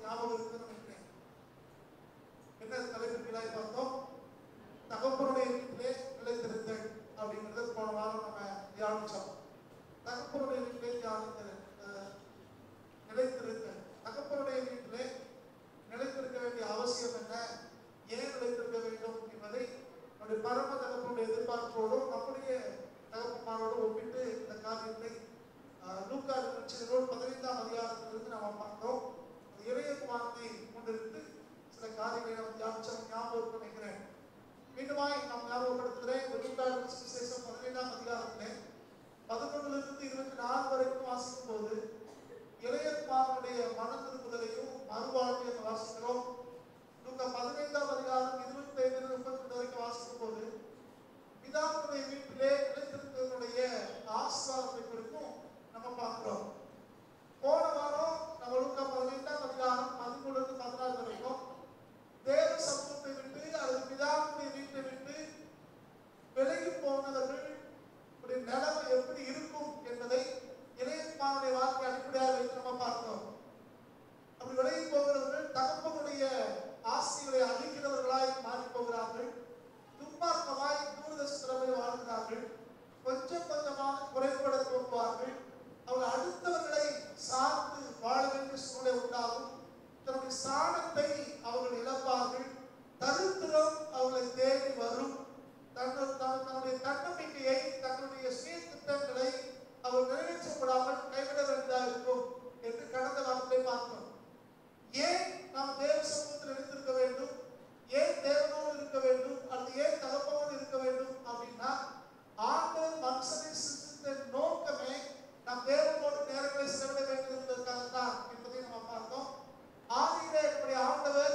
ஞாபகம் இருக்குன்னு நினைக்கிறேன் என்ன தலைப்பிலாய் பார்த்தோம் தகப்பனுடைய வீட்டிலே நிலைத்திருத்தல் அப்படிங்கறத போன வாரம் நம்ம தியானிச்சோம் தகப்பனுடைய வீட்டிலே தியானித்தல் அஹ், நிலைத்திருத்தல் தகப்பனுடைய வீட்டிலே நிலைத்திருக்க வேண்டிய அவசியம் என்ன ஏன் நிலைத்திருக்க வேண்டும் என்பதை நம்முடைய பரம தகப்பனுடைய எதிர்பார்ப்போடும் நம்முடைய தகப்பமாரோடு ஒப்பிட்டு இந்த காரியத்தை அஹ், லூக்கா நூல் பதினைந்தாம் அதிகாரத்திலிருந்து நம்ம பார்த்தோம் அந்த இளைய குமாரத்தை கொண்டிருந்து சில காரியங்களை நம்ம தியானிச்சோம் ஞாபகம் நினைக்கிறேன் மீண்டுமாய் நாம் ஞாபகப்படுத்துகிறேன் இந்த லூக்கா சுவிசேஷம் பதினைந்தாம் அதிகாரத்திலே பதினொன்றுல இருந்து இருபத்தி நாலு வரைக்கும் வாசிக்கும் போது இளையகுமாரனுடைய மன திருப்புதலையும் மறுவாழ்வையும் வாசிக்கிறோம் லூக்கா பதினைந்தாம் அதிகாரம் இருபத்தி ஐந்து முப்பத்தி ரெண்டு வரைக்கும் வாசிக்கும் போது பிதாவுடைய வீட்டிலே நிலைத்திருப்பதனுடைய ஆசீர்வாதத்தை குறித்தும் நம்ம பார்க்கிறோம் போன வாரம் நம்ம லூக்கா பதினைந்தாம் அதிகாரம் பதிமூணுல இருந்து பதினாறு வரைக்கும் தேவ சமூகத்தை விட்டு அல்லது பிதாவுடைய வீட்டை விட்டு விலகி போனவர்கள் உடைய நிலைமை எப்படி இருக்கும் என்பதை இளையகுமாரனுடைய வார்த்தை அடிப்படையாக வைத்து நம்ம பார்த்தோம் அப்படி விலகி போகிறவர்கள் தகப்பனுடைய ஆசைகளை அழிக்கிறவர்களாய் மாறி போகிறார்கள் துன்மார்க்கமாய் தூரதர்ஷனமை வாழ்கிறார்கள் கொஞ்சம் கொஞ்சமாக குறைபட தோன்றுவார்கள் அவர்கள் அடுத்தவர்களை சார்ந்து வாழ வேண்டிய சூழ்நிலை உண்டாகும் தன்னுடைய ஸ்தானத்தை அவர்கள் இழப்பார்கள் தரித்திரம் அவர்களை தேடி வரும் தங்கள் தன் தன்னுடைய தன்னம்பிக்கையை தன்னுடைய சுய திட்டங்களை அவர் நிறைவேற்றப்படாமல் கைவிட வேண்டியதாக இருக்கும் என்று கடந்த வாரத்திலே பார்த்தோம் ஏன் நாம் தேவ சமூகத்தில் இருந்திருக்க வேண்டும் ஏன் தேவனோடு இருக்க வேண்டும் அல்லது ஏன் தகப்பனோடு இருக்க வேண்டும் அப்படின்னா ஆண்டவர் மனுஷனை சிருஷ்டித்த நோக்கமே நாம் தேவனோடு நேரங்களை செலவிட வேண்டும் என்பதற்காக தான் என்பதை நம்ம பார்த்தோம் ஆதியிலே நம்முடைய ஆண்டவர்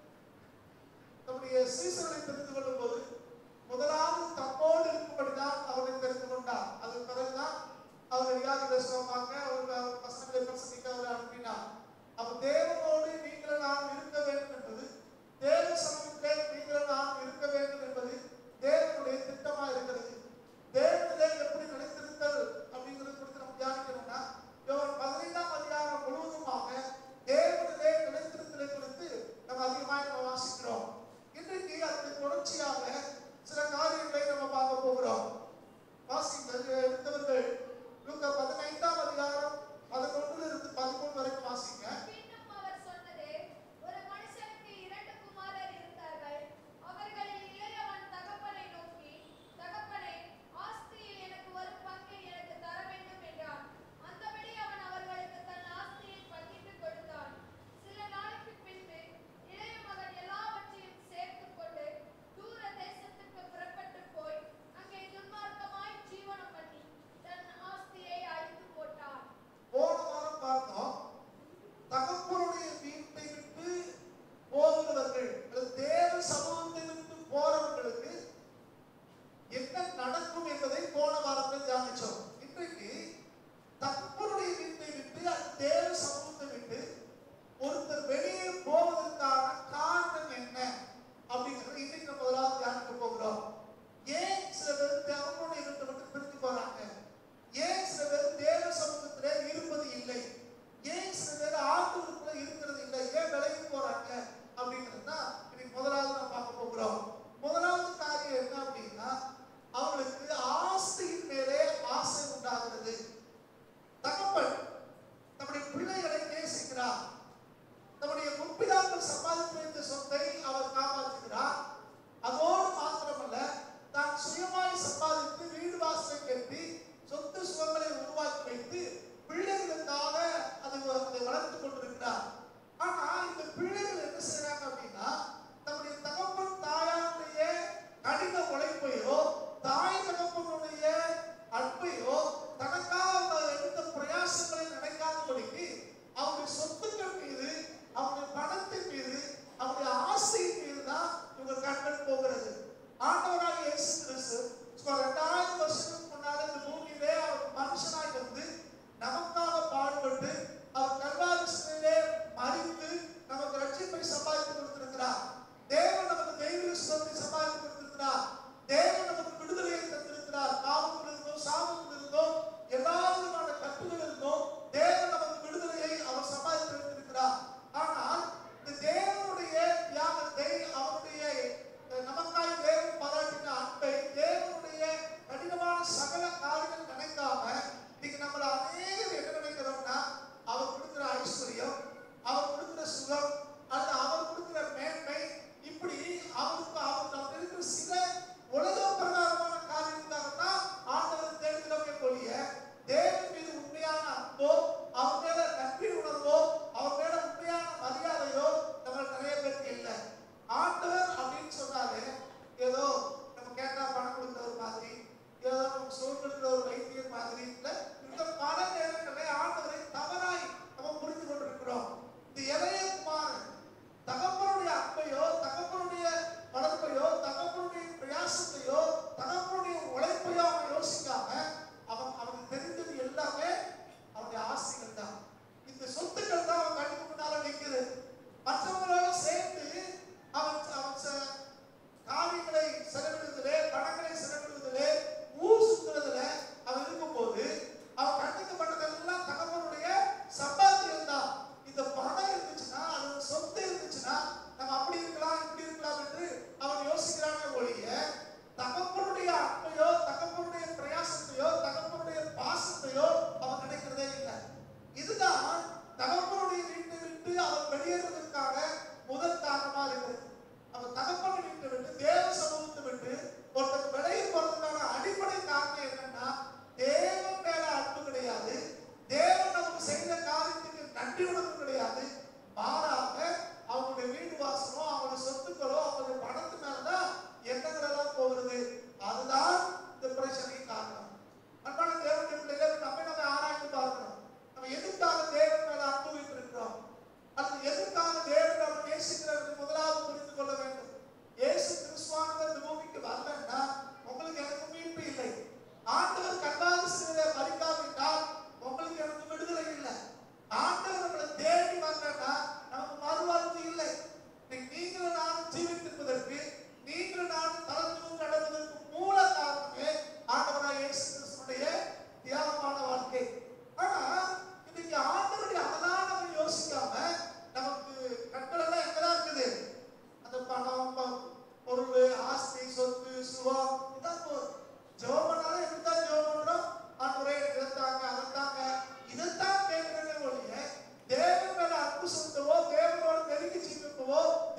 நம்முடைய சீசர்களை தெரிந்து கொள்ளும் போது முதலாவது தம்மோடு இருக்கும்படிதான் அவரை தெரிந்து கொண்டார் அதன் பிறகுதான் அவர் வியாதிகளை சுகமாக்க அவர் அவர் பசங்களை பிரசங்கிக்க அவரை அனுப்பினார் அப்ப தேவனோடு நீங்கள் நாம் இருக்க வேண்டும் என்பது தேவ சமூகத்திலே நீங்கள் நாம் இருக்க வேண்டும் என்பது தேவனுடைய திட்டமா இருக்கிறது தேவனிலே எப்படி நிலைத்திருத்தல் அப்படிங்கிறது குறித்து நம்ம தியானிக்கணும்னா யோவான் பதினைந்தாம் அதிகாரம் முழுவதுமாக தேவனிலே நிலைத்திருத்தலை குறித்து நம்ம அதிகமாக நம்ம வாசிக்கிறோம் இன்றைக்கு அதற்கு தொடர்ச்சியாக சில காரியங்களை நம்ம பார்க்க போகிறோம் வாசிங்கள் எடுத்தவர்கள் லூக்கா பதினைந்தாம் அதிகாரம் பதினொன்றுல இருந்து பதிமூணு வரைக்கும் வாசிங்க பின்னும் அவர் சொன்னது ஒரு மனுஷனுக்கு இரண்டு குமாரர் இருந்தார்கள் அவர்களில் இளையவன் தகப்பனை நோக்கி தகப்பனே ஆஸ்தியில் எனக்கு ஒரு பங்கை எனக்கு தர வேண்டும் என்றான் அந்தபடி அவன் அவர்களுக்கு தன் ஆஸ்தியை பங்கிட்டு கொடுத்தான் சில நாளைக்கு பின்பு இளைய மகன் எல்லாவற்றையும் சேர்த்துக் கொண்டு தூர தேசத்துக்கு புறப்பட்டு போய் அங்கே துன்மார்க்கமாய் ஜீவனம் பண்ணி தன் ஆஸ்தியை அழித்து போட்டான் போன வாரம் பார்த்தோம் தகப்பனுடைய வீட்டை விட்டு போகிறவர்கள் அல்லது தேவ சமூகத்தை விட்டு போறவர்களுக்கு என்ன நடக்கும் என்பதை போன வாரத்தில் தியானிச்சோம் இன்றைக்கு தகப்பனுடைய வீட்டை விட்டு அல்லது தேவ சமூகத்தை விட்டு ஒருத்தர் வெளியே போவதற்கான காரணம் என்ன அப்படிங்கிறது இன்னைக்கு நம்ம முதலாவது தியானிக்க போகிறோம் ஏன் சில பேர் தகப்பனுடைய வீட்டை விட்டு பிரிஞ்சு போறாங்க ஏன் சில பேர் தேவ சமூகத்திலே இருப்பது இல்லை ஏன் சில பேர் ஆண்டவருக்குள்ள இருக்கிறது இல்லை ஏன் விலகி போறாங்க அப்படிங்கிறது தான் இன்னைக்கு முதலாவது நம்ம பார்க்க போகிறோம் முதலாவது காரியம் என்ன அப்படின்னா அவங்களுக்கு ஆஸ்தியின் மேலே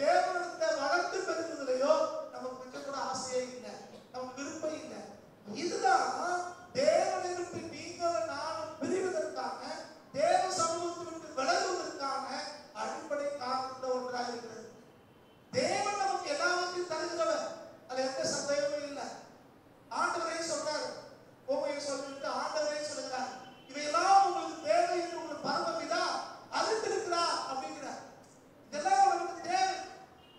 தேவனிடத்தை வளர்ந்து பெறுவதிலையோ நமக்கு கொஞ்சம் கூட ஆசையே இல்லை நமக்கு விருப்பம் இல்லை இதுதான் தேவனை விட்டு நீங்கள் நானும் பிரிவதற்கான தேவ சமூகத்தை விட்டு விலகுவதற்கான அடிப்படை காரணத்தில் ஒன்றாக இருக்கிறது தேவன் நமக்கு எல்லாவற்றையும் தருகிறவர் அது எந்த சந்தேகமும் இல்லை ஆண்டவரே சொல்றாரு ஓமையை சொல்லிட்டு ஆண்டவரே சொல்லுகிறார் இவையெல்லாம் உங்களுக்கு தேவை என்று உங்களுக்கு பரமபிதா அறிந்திருக்கிறா அப்படிங்கிறார் இதெல்லாம் நமக்கு தேவை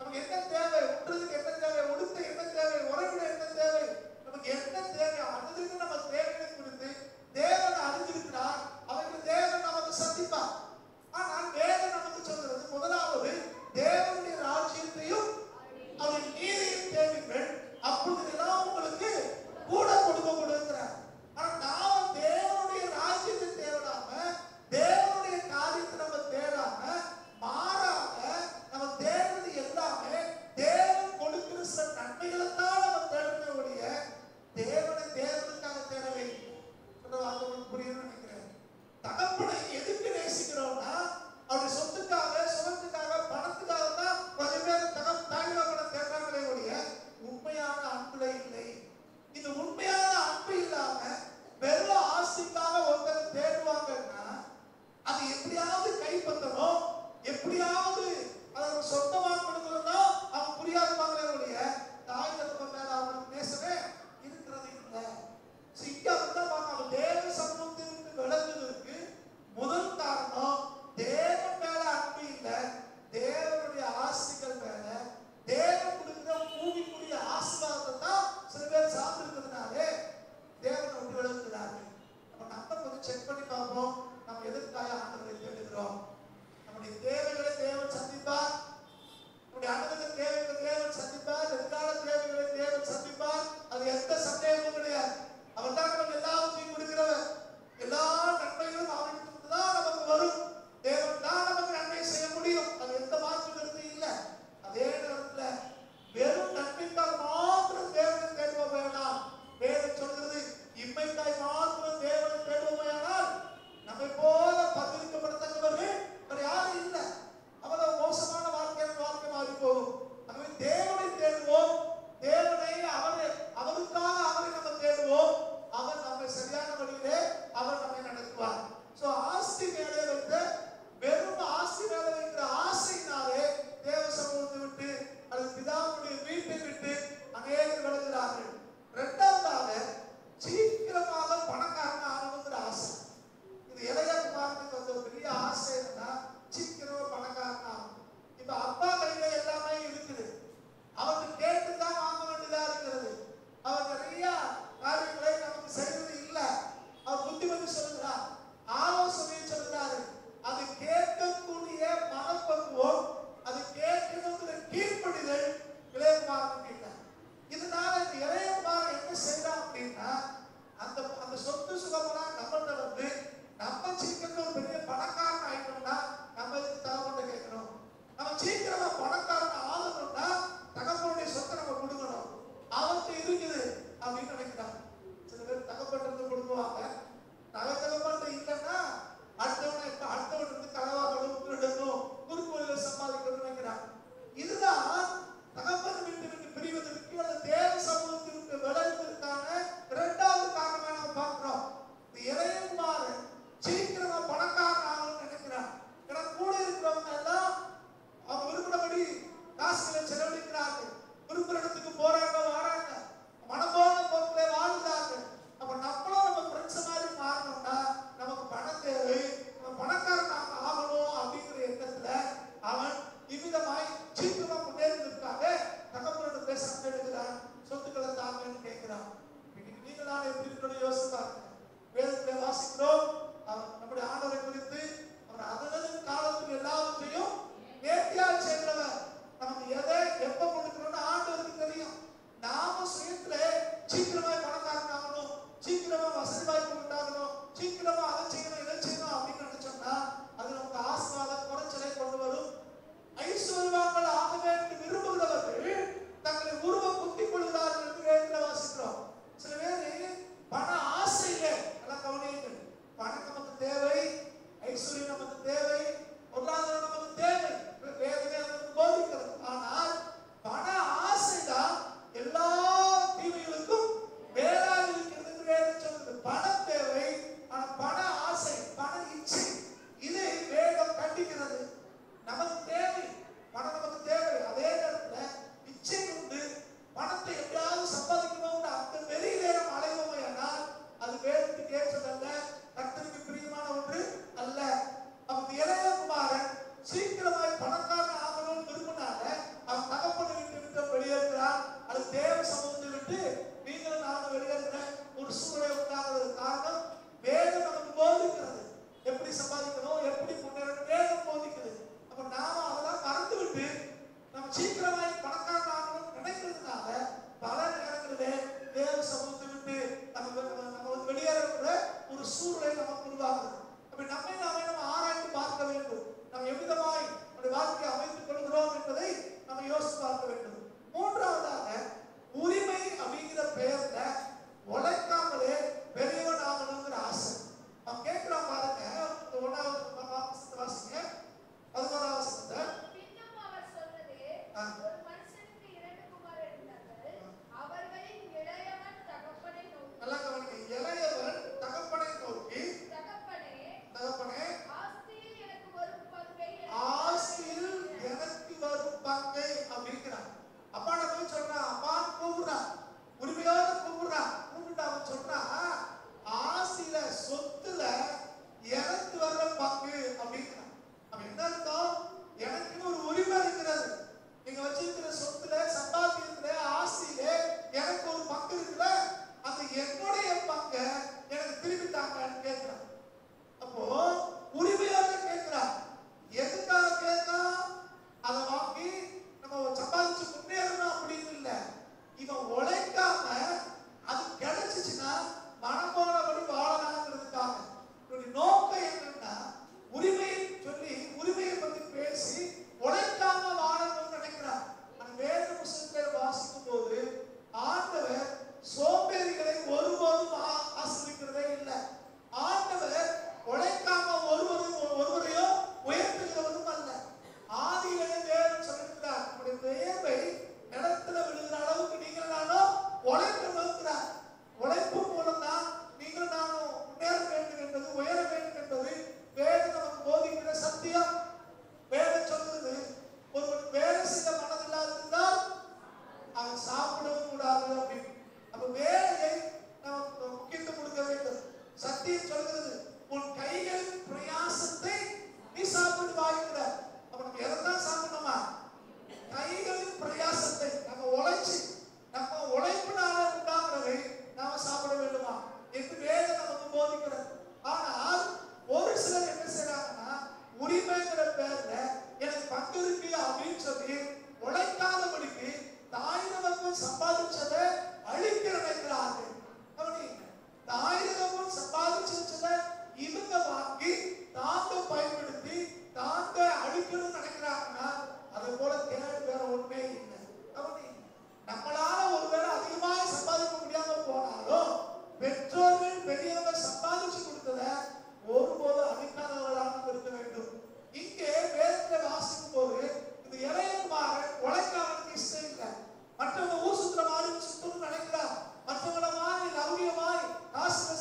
அப்படின்னு சொல்லி உழைக்காதபடிக்கு தாயிரவர்கள் சம்பாதிச்சதை அழிக்க நினைக்கிறார்கள் கவனிங்க தாயிரவர்கள் சம்பாதிச்சு வச்சதை இவங்க வாங்கி தாங்க பயன்படுத்தி தாங்க அழிக்கணும்னு நினைக்கிறாங்கன்னா அதை போல கேடு வேற ஒண்ணுமே இல்லை கவனிங்க நம்மளால ஒருவேளை அதிகமாக சம்பாதிக்க முடியாம போனாலும் பெற்றோர்கள் பெரியவங்க சம்பாதிச்சு கொடுத்ததை ஒருபோதும் அழிக்காதவர்களாக இருக்க வேண்டும் இங்கே வேதத்துல வாசிக்கும் போது இந்த இளையகுமாரன் உழைக்க அவனுக்கு இஷ்டம் இல்லை மற்றவங்க ஊர் சுத்துற மாதிரி சுத்தணும்னு நினைக்கிறான் மற்றவங்கள மாதிரி லௌகியமாய் காசுல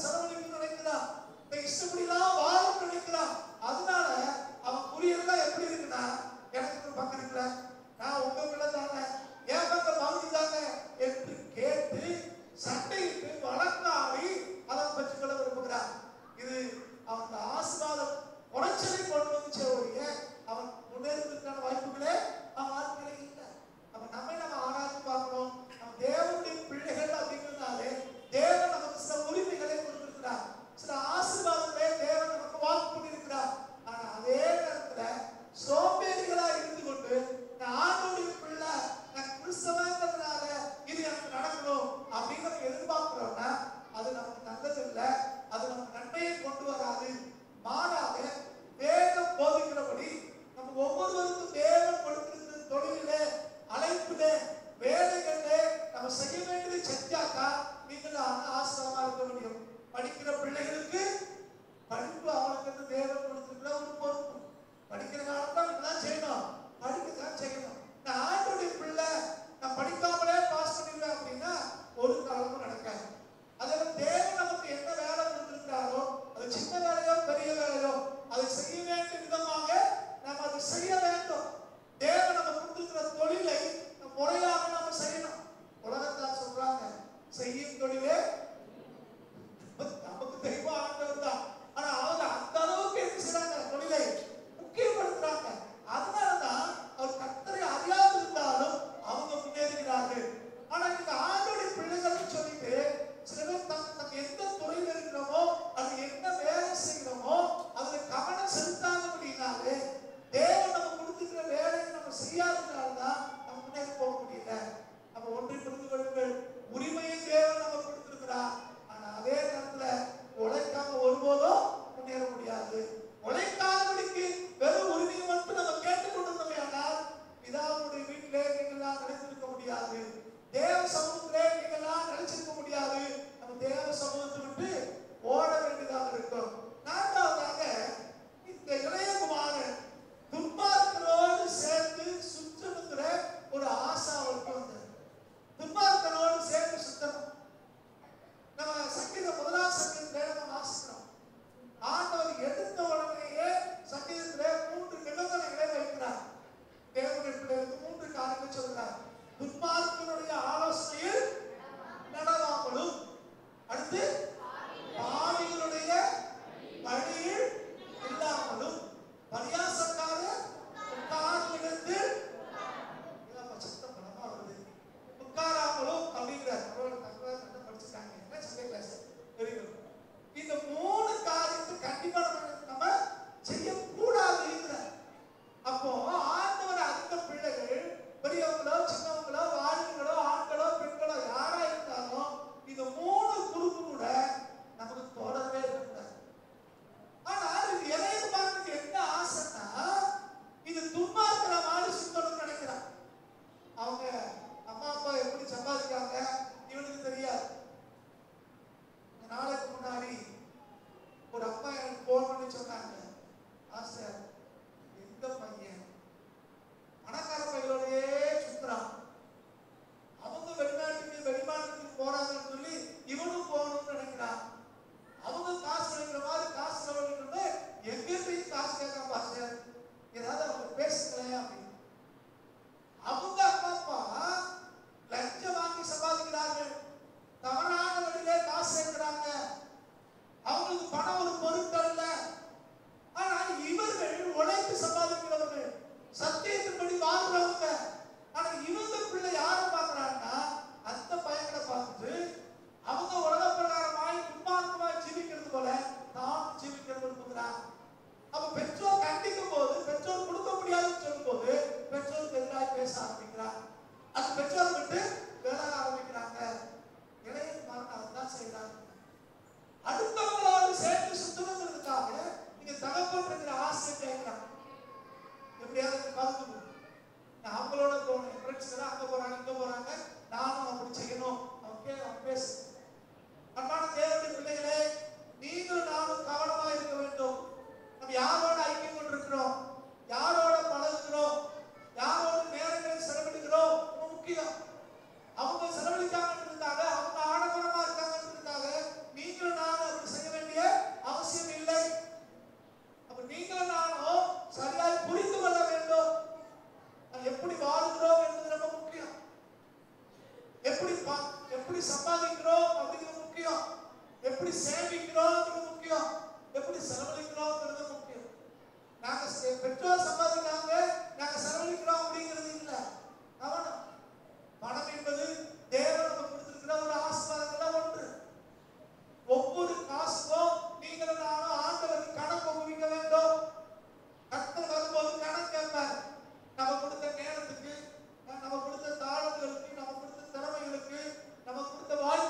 விட்டு விலக ஆரம்பிக்கிறாங்க இளையகுமாரன் அதான் செய்யறாங்க அடுத்தவங்களோடு சேர்த்து சுத்தணுங்கிறதுக்காக நீங்க தகப்பன் இருக்கிற ஆசையை கேட்கிறாங்க எப்படியாவது பார்த்து நான் அவங்களோட போகணும் என் ஃப்ரெண்ட்ஸ் எல்லாம் அங்க போறாங்க இங்க போறாங்க நானும் அப்படி செய்யணும் ஓகே அவன் பேசு அன்பான தேவனுடைய பிள்ளைகளே நீங்களும் நானும் கவனமா இருக்க வேண்டும் நம்ம யாரோட ஐக்கியம் கொண்டிருக்கிறோம் யாரோட பழகுகிறோம் யாரோட நேரங்களை செலவிடுகிறோம் ரொம்ப முக்கியம் அவங்க செலவழிக்காங்கன்றதுக்காக அவங்க ஆடம்பரமா இருக்காங்கன்றதுக்காக நீங்களும் நானும் அப்படி செய்ய வேண்டிய அவசியம் இல்லை அப்ப நீங்களும் நானும் சரியாய் புரிந்து கொள்ள வேண்டும் நாம் எப்படி வாழுகிறோம் என்பது ரொம்ப முக்கியம் எப்படி பா- எப்படி சம்பாதிக்கிறோம் அப்படிங்கிறது முக்கியம் எப்படி சேமிக்கிறோம்ங்கிறது முக்கியம் எப்படி செலவழிக்கிறோம்ங்கிறது முக்கியம் நாங்க செ- பெற்றோர் சம்பாதிக்கிறாங்க நாங்க செலவழிக்கிறோம் அப்படிங்கிறது இல்ல கவனம் பணம் என்பது தேவன் நமக்கு கொடுத்திருக்கிற ஒரு ஆசீர்வாதங்கள்ல ஒன்று ஒவ்வொரு காசுக்கும் நீங்களும் நானும் ஆண்டவருக்கு கணக்கு ஒப்புவிக்க வேண்டும் கர்த்தர் வரும்போது கணக்கு கேட்பார் நம்ம கொடுத்த நேரத்துக்கு நம்ம கொடுத்த தாளங்களுக்கு நம்ம கொடுத்த திறமைகளுக்கு நம்ம கொடுத்த வாழ்க்கை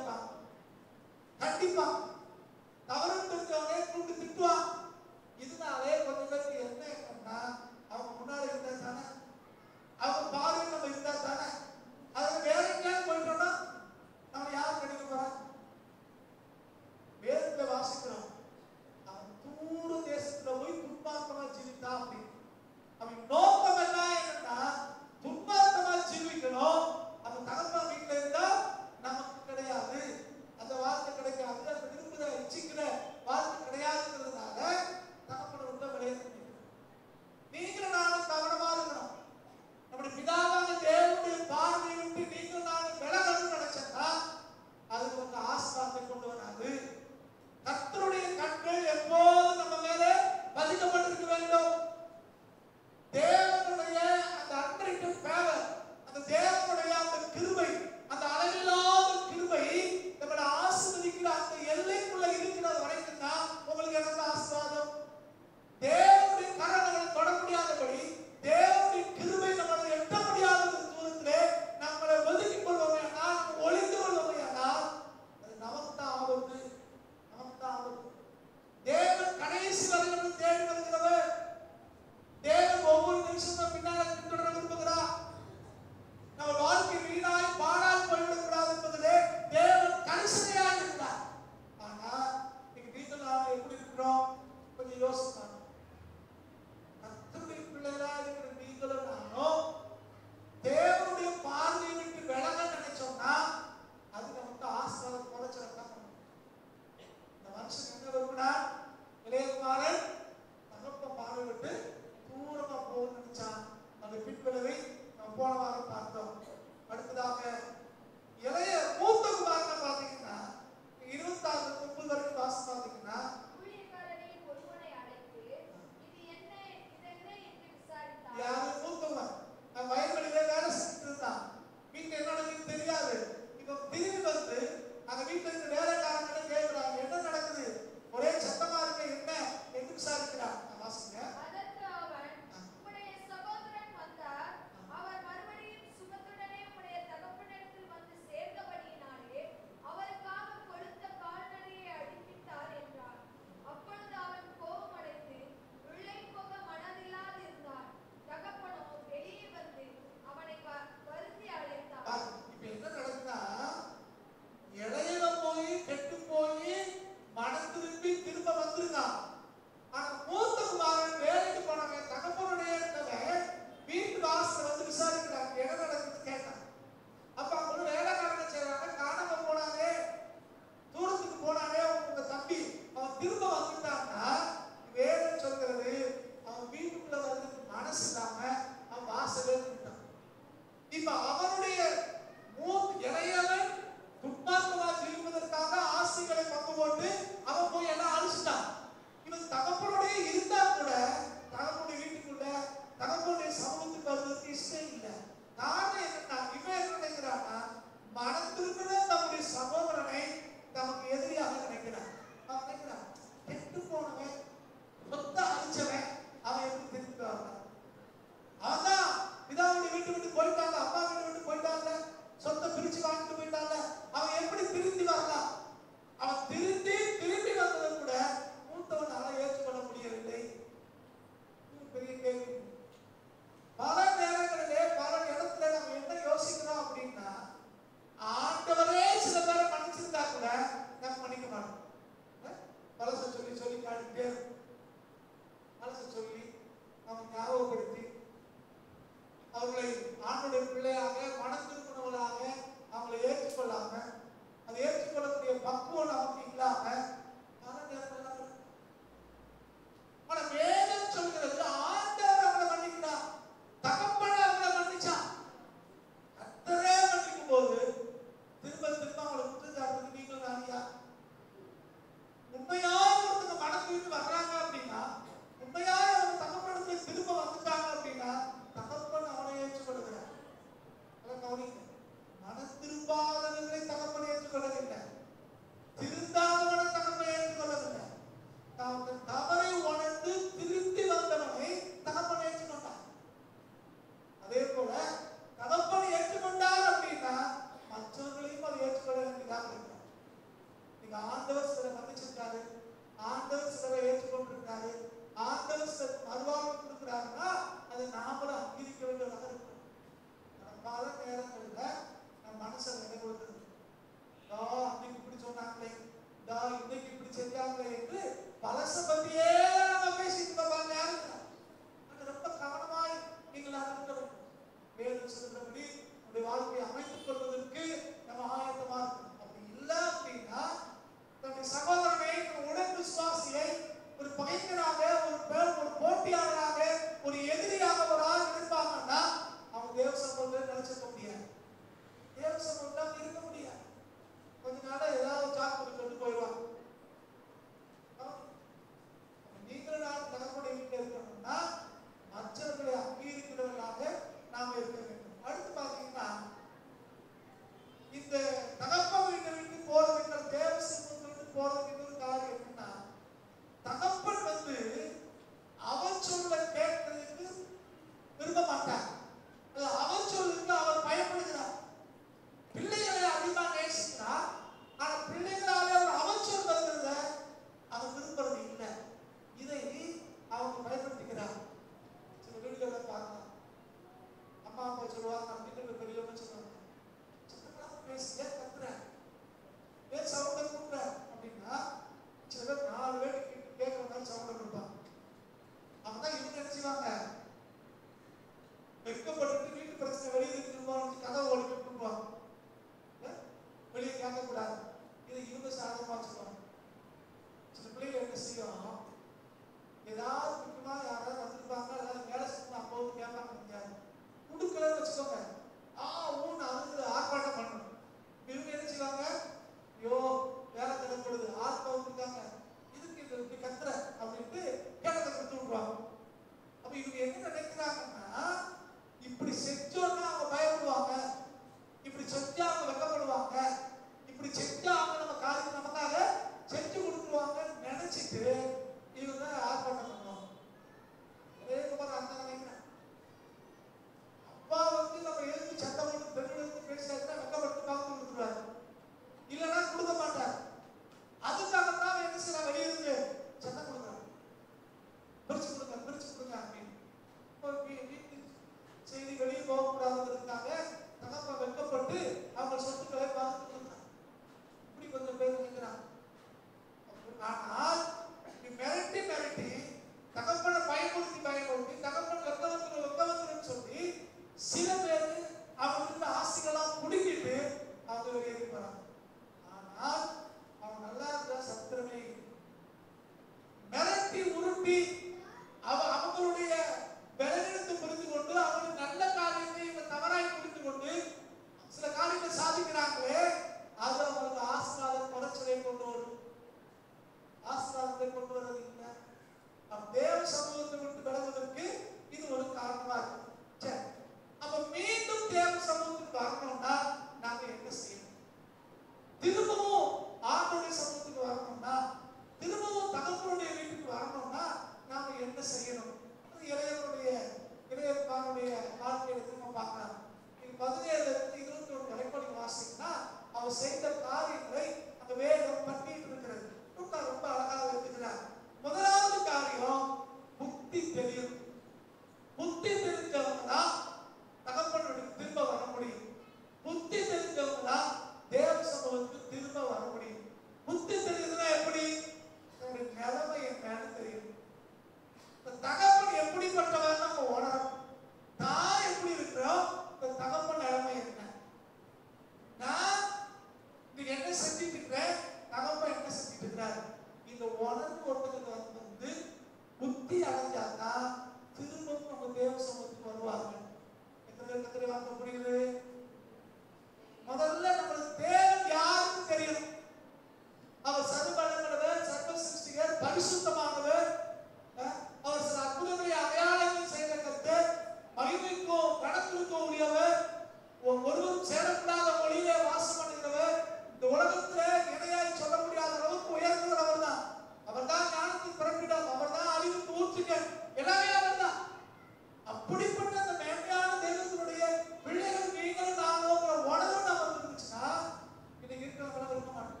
அப்படிப்பட்ட அந்த மேன்மையான தெய்வத்தினுடைய பிள்ளைகள் நீங்களும் நானுங்கிற உணர்வு நம்ம இருந்துச்சுன்னா இன்னைக்கு இருக்கிறவங்க இருக்க மாட்டோம்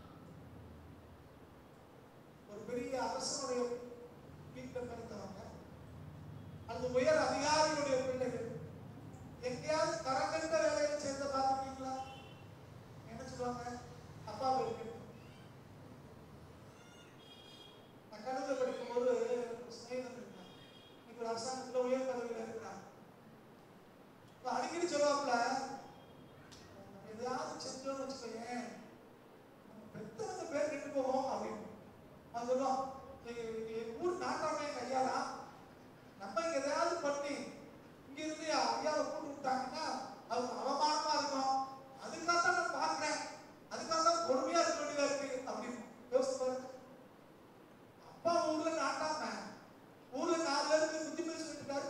ஒரு பெரிய அரசனுடைய வீட்டில் பிறந்தவங்க அந்த உயர் அதிகாரியுடைய பிள்ளைகள் எங்கேயாவது கரங்கண்ட வேலையில சேர்ந்த பார்த்துருக்கீங்களா என்ன சொல்லுவாங்க அப்பா இருக்கு நான் கல்லூரி படிக்கும்போது ஒரு சிநேகிதன் இருந்தான் இன்னைக்கு ஒரு அரசாங்கத்துல உயர் பதவியில இருக்கிறான் இப்ப அடிக்கடி சொல்லுவாப்புல நம்ம எதையாவது செஞ்சோம்னு வச்சுக்கோயேன் நம்ம பெத்தவங்க பேர் கெட்டு போவோம் அப்படின்னு அவன் சொல்லுவான் எங்க எங்க ஊர் நாட்டாமே எங்க ஐயா தான் நம்ம இங்க எதையாவது பண்ணி இங்க இருந்து ஐயாவை கூட்டு விட்டாங்கன்னா அவங்க அவமானமா இருக்கும் அதுக்காக தான் நான் பாக்குறேன் அதுக்காக தான் பொறுமையா இருக்க வேண்டியதா இருக்கு அப்படின்னு யோசிச்சு பாருங்க அப்பா ஊர்ல நாட்டாம ஊர்ல நாலு பேருக்கு புத்தி பேசி விட்டுட்டாரு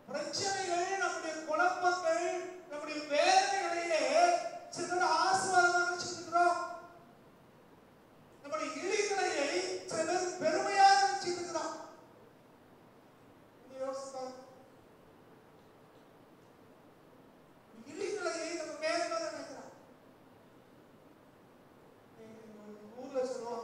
பிரச்சனைகள் நம்முடைய குழப்பங்கள் நம்முடைய வேதனைகளையே சிலர் ஆசீர்வாதமாக நினைச்சிருக்கிறோம் நம்முடைய இழிகளையை சில பேர் பெருமையாக நினைச்சிருக்கிறோம் நீங்க யோசிச்சு பாருங்க. இழிகளையை நம்ம மேன்மை நினைக்கிறோம் நீங்க ஊர்ல சொல்லுவோம்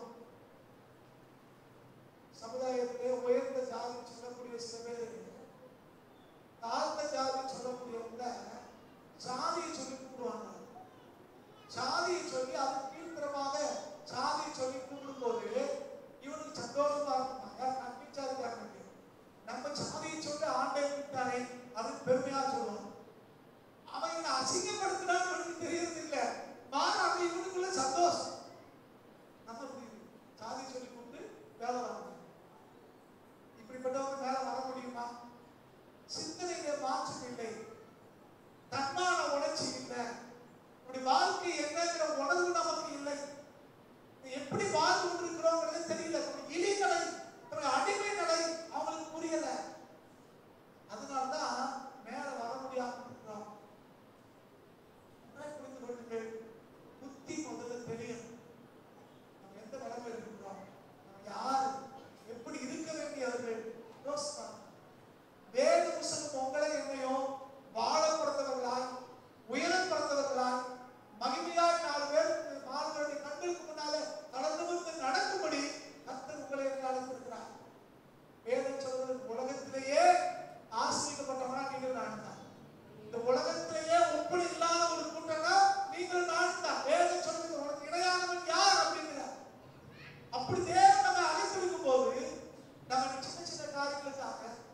சமுதாயத்திலே உயர்ந்த ஜாதி சொல்லக்கூடிய சில பேர் தாழ்ந்த ஜாதி சொல்லக்கூடியவங்க ஜாதியை சொல்லி கூப்பிடுவாங்க ஜாதியை சொல்லி அது கீழ்த்தரமாக ஜாதியை சொல்லி கூப்பிடும்போது இவனுக்கு சந்தோஷமா இருக்கும் யார் கம்மி ஜாதிக்காரனுக்கு நம்ம ஜாதியை சொல்லி ஆண்டை விட்டானே அது பெருமையா சொல்லுவான் அவன் இவனை அசிங்கப்படுத்தினான்னு அவனுக்கு தெரியறது இல்ல மாறாக இவனுக்குள்ள சந்தோஷம் நம்ம புரியுது ஜாதி சொல்லி கூப்பிட்டு வேலை வாங்க இப்படிப்பட்டவங்க மேல வர முடியுமா சிந்தனையில மாற்றம் இல்லை தன்மான உணர்ச்சி இல்லை அப்படி வாழ்க்கை என்னங்கிற உணர்வு நமக்கு இல்லை எப்படி வாழ்ந்து கொண்டிருக்கிறோங்கிறது தெரியல நம்ம இழிநிலை நம்ம அடிமை நிலை அவங்களுக்கு புரியல அதனால்தான் மேல வர முடியாம இருக்கிறோம் நன்றாய் புரிந்து கொள்ளுங்கள் புத்தி முதல்ல தெரியும் நம்ம எந்த நிலைமையில் இருக்கிறோம் நம்ம யார் எப்படி இருக்க வேண்டியவர்கள் யோசிப்பாங்க வேத புஸ்தகம் உங்களை என்னையும் வாழ பிறந்தவர்களாய் உயர பிறந்தவர்களாய் மகிமையாய் நாலு பேர் நாலு பேருடைய கண்களுக்கு முன்னால நடந்து வந்து நடக்கும்படி கர்த்தர் உங்களை என்னை அழைத்திருக்கிறார் வேதம் சொல்வது உலகத்திலேயே ஆசிரியப்பட்டவனா நீங்கள் நான் தான் இந்த உலகத்திலேயே ஒப்படி இல்லாத ஒரு கூட்டம்னா நீங்கள் நான் தான் வேதம் சொல்வது உனக்கு இணையானவன் யார் அப்படிங்கிறார் அப்படி தேவன் நம்ம அழைத்திருக்கும் போது நம்ம சின்ன சின்ன காரியங்களுக்காக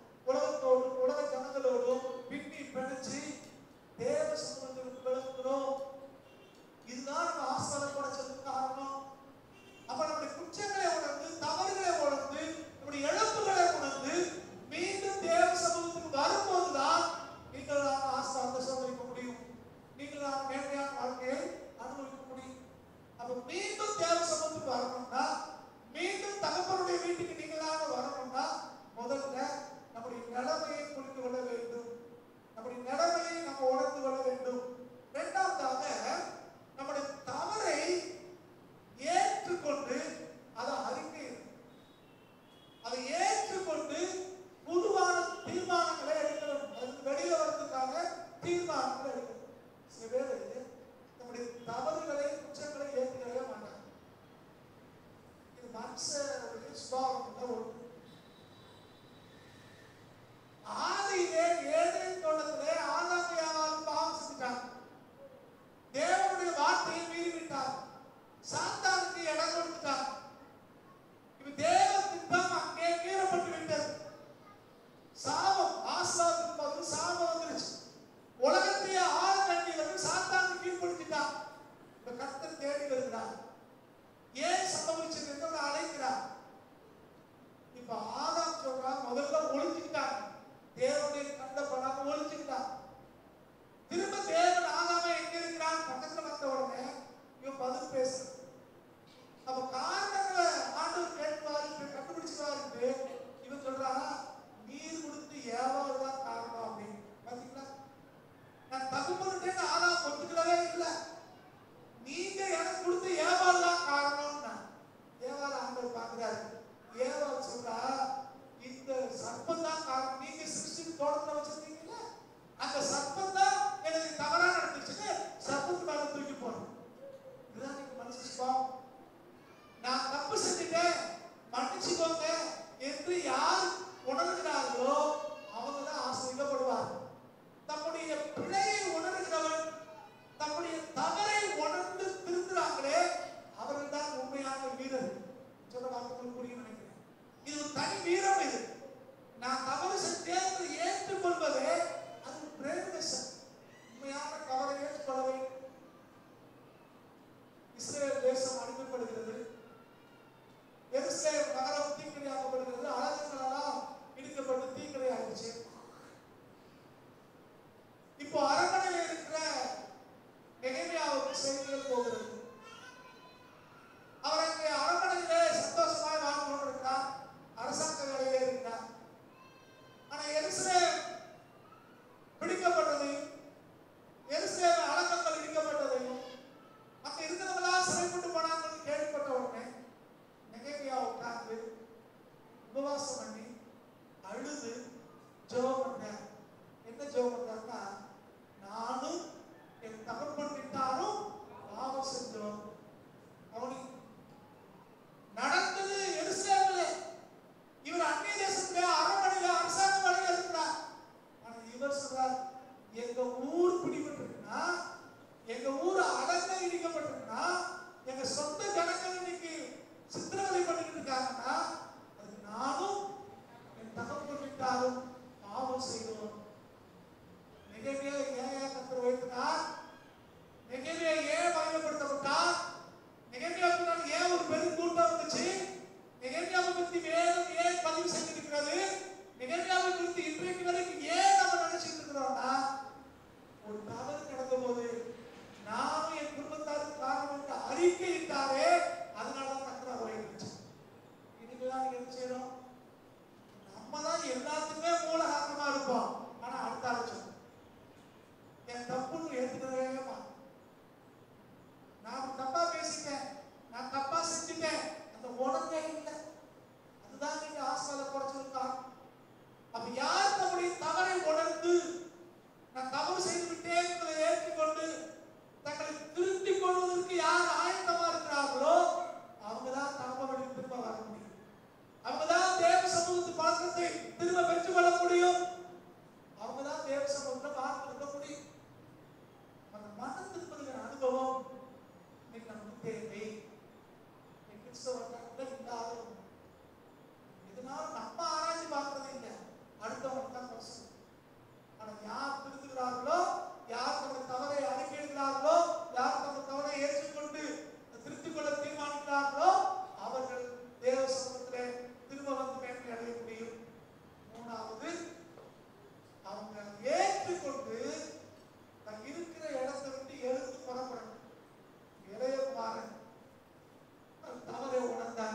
விட்டாலும் பாவம் செய்தோம் நெகேமியா ஏன் ஏன் கத்தர் வைத்தினார் நெகேமியா ஏன் மகிமைப்படுத்தப்பட்டார் நெகேமியாவுக்கு முன்னாடி ஏன் ஒரு பெரும் கூட்டம் வந்துச்சு நெகேமியாவை பத்தி வேதம் ஏன் பதிவு செஞ்சிருக்கிறது நெகேமியாவை குறித்து இன்றைக்கு வரைக்கும் ஏன் நம்ம நினைச்சிட்டு இருக்கிறோம்னா ஒரு தவறு நடந்த போது நானும் என் குடும்பத்தாருக்கு காரணம் என்று அறிக்கையிட்டாரே அதனால தான் தக்கராறு வைத்து இதுக்குதான் நீங்க என்ன செய்யணும் நம்ம தான் எல்லாத்துக்குமே மூல காரணமா இருப்போம் ஆனா அடுத்த ஆள் சொல்லணும் என் தப்புன்னு ஏத்துக்கவே மாட்டோம் நான் தப்பா பேசிட்டேன் நான் தப்பா செஞ்சுட்டேன் அந்த உடனே இல்லை அதுதான் நீங்க ஆஸ்வாத குறைச்சிருக்காங்க அப்ப யார் தம்முடைய தவறை உணர்ந்து நான் தவறு செய்து விட்டேன் என்பதை ஏற்றுக்கொண்டு தங்களை திருத்திக் கொள்வதற்கு யார் ஆயத்தமா இருக்கிறார்களோ அவங்க தான் தகவலை திரும்ப வர முடியும் அவங்க தான் தேவ சமூகத்து பழக்கத்தை திரும்ப பெற்றுக்கொள்ள முடியும் அவங்க தான் தேவ சமூகத்தில் பார்க்க முடியும் அந்த மனம் திருப்பதுகிற அனுபவம் இன்னைக்கு நமக்கு தேவை இன்னைக்கு கிறிஸ்தவர்கள் இல்லாத ஒண்ணு. இதனால நம்ம ஆராய்ச்சி பார்க்கறது இல்லை அடுத்தவங்க தான் பிரச்சனை ஆனா யார் திருந்துகிறார்களோ யார் தங்கள் தவறை அறிக்கையிடுகிறார்களோ யார் தங்கள் தவறை ஏற்றுக்கொண்டு திருத்திக் கொள்ள தீர்மானிக்கிறார்களோ அவர்கள் தேவ சமூகத்திலே திரும்ப வந்து மேன்மை அடைய முடியும் மூணாவது அவங்க ஏற்றுக்கொண்டு தான் இருக்கிற இடத்தை விட்டு எழுந்து புறப்படணும் இளையகுமாரன் தன் தவறை உணர்ந்தார்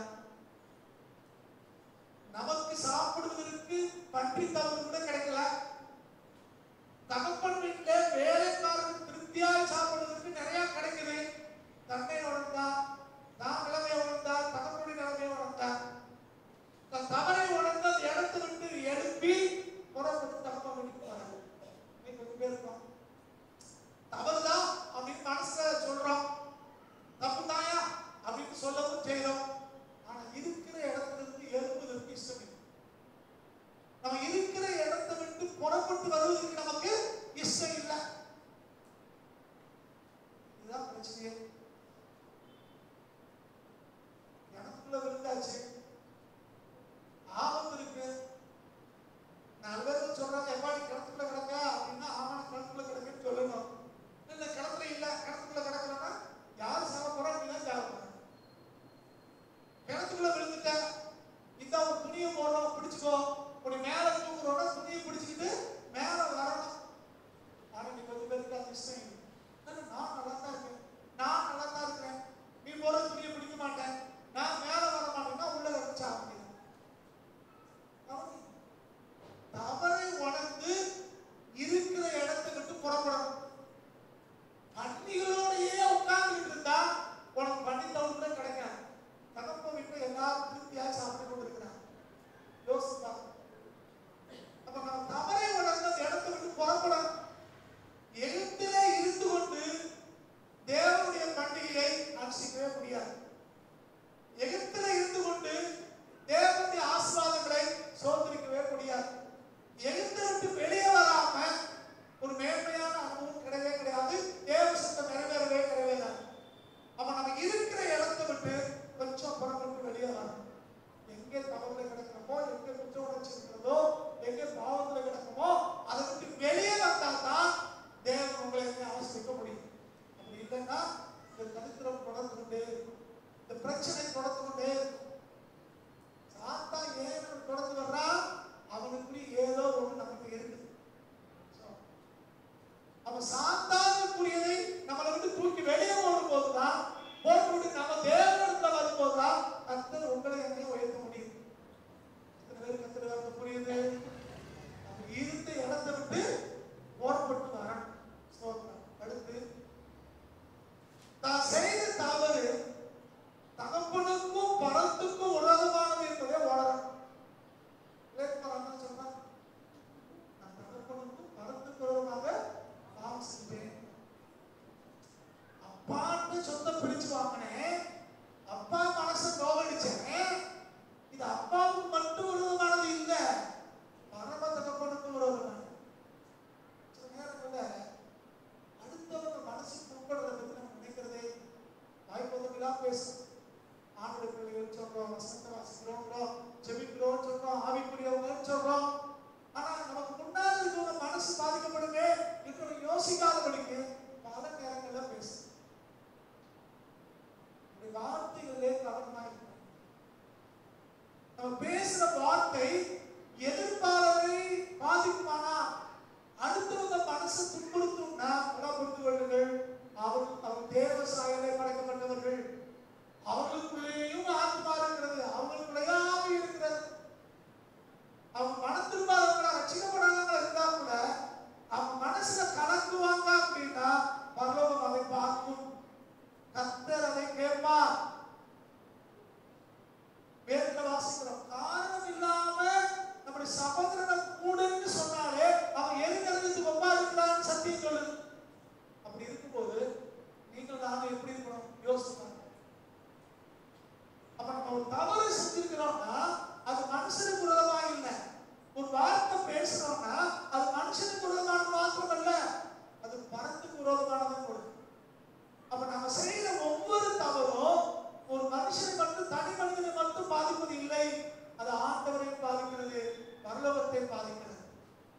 நமக்கு சாப்பிடுவதற்கு பன்றி தவறு கூட கிடைக்கல தகப்பன் வீட்டுல வேலைக்காரன் திருப்தியாய் சாப்பிடுவதற்கு நிறைய கிடைக்குது தன்னை உணர்ந்தா தான் நிலைமை உணர்ந்தா தகப்பனுடைய நிலைமை உணர்ந்தா தன் தவறை உணர்ந்த அந்த இடத்தை விட்டு எழுப்பி புறப்பட்டு தகப்பன் வீட்டுக்கு போறாங்க இன்னைக்கு கொஞ்சம் பேர் இருக்கோம் தவறுதான் அப்படின்னு மனசுல சொல்றோம் தப்பு தாயா அப்படின்னு சொல்லவும் செய்தோம் ஆனா இருக்கிற இடத்துல இருந்து எழுப்புவதற்கு இஷ்டம் இல்லை நம்ம இருக்கிற இடத்தை விட்டு புறப்பட்டு வருவதற்கு நமக்கு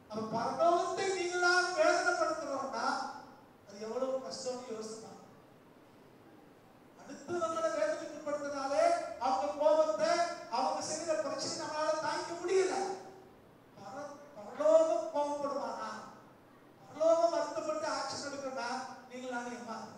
அப்ப பரலோகத்தை நீங்களா வேதனைப்படுத்துறோம்னா அது எவ்வளவு கஷ்டம்னு யோசிப்பாங்க அடுத்தவங்களை வேதனைப்படுத்தினாலே அவங்க கோபத்தை அவங்க செய்யற பிரச்சனை நம்மளால தாங்கிக்க முடியல பர- பரலோகம் கோபப்படுவானா பரலோகம் வருத்தப்பட்டு ஆக்ஷன் எடுக்கணும்னா நீங்கள் நான் ஏமாத்த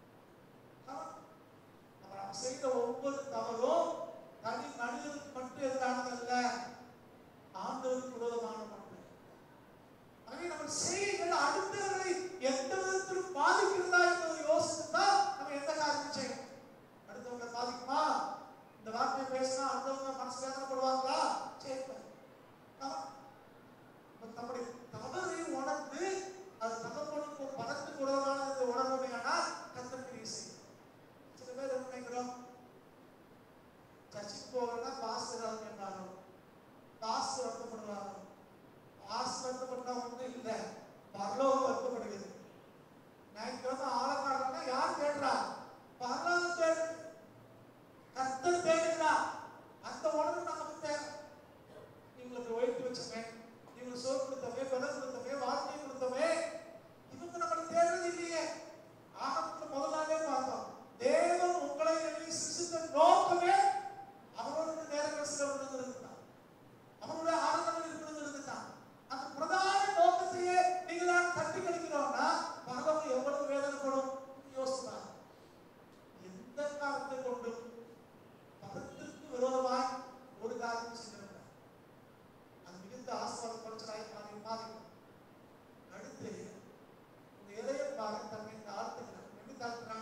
நம்ம நம்ம செய்த ஒவ்வொரு தவறும் தனி மனிதனுக்கு மட்டும் எதிரானதல்ல ஆண்டவருக்கு விரோதமான மட்டும் எனவே நம்ம செய்கைகள் அடுத்தவர்களை எந்த விதத்திலும் பாதிக்கிறதா என்பதை யோசித்து தான் நம்ம எந்த காரியம் செய்யணும் அடுத்தவங்களை பாதிக்குமா இந்த வார்த்தையை பேசினா அடுத்தவங்க மனசு வேதனைப்படுவாங்களா சரி ஆமா. நம்ம தம்முடைய தவறை உணர்ந்து அது தகப்பனுக்கு பணத்துக்கு உறவானது உணர்வுமே ஆனால் கத்தற்கு செய்யும் சில பேர் என்ன நினைக்கிறோம் சர்ச்சுக்கு போகணும்னா பாஸ்டர் அவங்க இருந்தாலும் பாஸ்டர் வருத்தப்படுறாங்க பாஸ்டர் வருத்தப்பட்டா ஒன்றும் இல்லை பரலோகம் வருத்தப்படுகிறது ஞாயிற்றுக்கிழமை ஆழக்காரன்னா யார் தேடுறா பரலோகம் தேடு கர்த்தர் தேடுகிறா அந்த உணர்வு நமக்கு தேவை இவங்களுக்கு ஒயிட் வச்சமே இவங்களுக்கு சோறு கொடுத்தமே பணம் கொடுத்தமே வாழ்க்கை கொடுத்தமே இவங்க நம்மளை தேடுறது இல்லையே ஆரம்பத்துல முதல் நாளே பார்த்தோம் தேவன் உங்களை என்னை சிருஷ்டித்த நோக்கமே அவரோட நேரங்கள் சிறப்பு தான் அவருடைய ஆனந்தங்கள் இருக்கிறது தான் அந்த பிரதான நோக்கத்தையே நீங்கள் நான் தட்டி கழிக்கிறோம்னா பரலோகம் எவ்வளவு வேதனைப்படும் யோசிப்பாங்க எந்த காரணத்தை கொண்டும் பரத்திற்கு விரோதமாய் ஒரு காரியம் செய்திருக்கிறார் அது மிகுந்த ஆசீர்வாத குறைச்சலாய் மாறி மாறிடும் அடுத்து இந்த இளைய பாகம் தன்னை தாழ்த்துகிறார் எப்படி தாழ்த்துறான்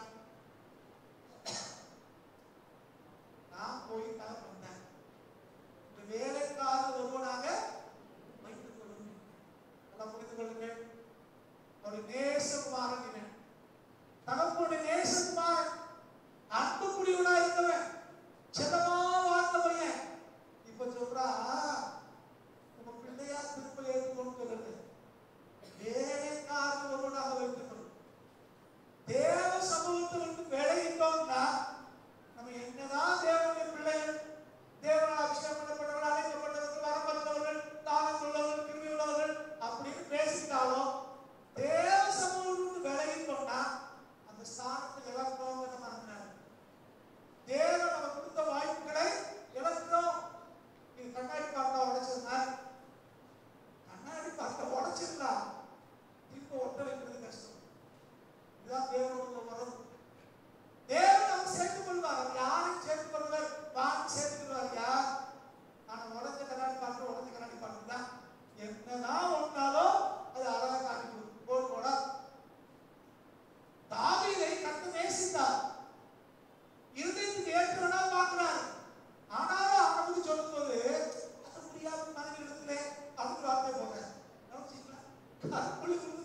நான் போய் தான் வந்தேன் இந்த வேலைக்காரர் ஒருவனாக வைத்துக் கொள்ளுங்கள் நல்லா புரிந்து கொள்ளுங்கள் அவருடைய நேசகுமாரன் இவன் தகப்பனுடைய நேசகுமாரன் அன்புக்குரியவனா இருந்தவன் செல்லமா வாழ்ந்த பையன் இப்ப சொல்றா உங்க பிள்ளையா திருப்ப ஏற்றுக்கொண்டு சொல்லுது வேலைக்காரன் ஒருவனாக வைத்துக் கொள்ளும் தேவ சமூகத்தை விட்டு விலகிட்டோம்னா நம்ம என்னதான் தேவனுடைய பிள்ளைகள் தேவனால் அபிஷேகம் பண்ணப்பட்டவர்கள் அழைக்கப்பட்டவர்கள் வரப்பட்டவர்கள் தானம் உள்ளவர்கள் கிருமி உள்ளவர்கள் அப்படின்னு பேசிட்டாலும் தேவ சமூகம் விட்டு விலகிட்டோம்னா அந்த ஸ்தானத்தை இழக்கிறோம் நம்ம மறந்துடாது தேவன் நம்ம கொடுத்த வாய்ப்புகளை இழக்கிறோம் இது கண்ணாடி பார்த்தா உடைச்சிருந்தா கண்ணாடி பார்த்தா உடைச்சிருந்தா திரும்ப ஒட்ட வைக்கிறது கஷ்டம் இதுதான் தேவனோட வரம் தேவன் நம்ம சேர்த்துக் கொள்வார் அவர் யாரையும் சேர்த்துக் கொள்வார் வாங்கி சேர்த்துக் கொள்வார் யார் ஆனா உடஞ்ச கண்ணாடி பார்த்து உடஞ்ச கண்ணாடி பார்த்தா என்னதான் ஒன்றாலும் அது அழகா காட்டி கொடுக்கும் போடு போடா தாவீதை கத்து நேசித்தார் இருதயத்துக்கு ஏற்றவனா பார்க்கிறார் ஆனாலும் அவனுக்கு சொல்லும்போது அது முடியாத மனைவி இடத்துல அதுக்கு வார்த்தை போடுறேன் கவனிச்சீங்களா? கற்பழிப்பு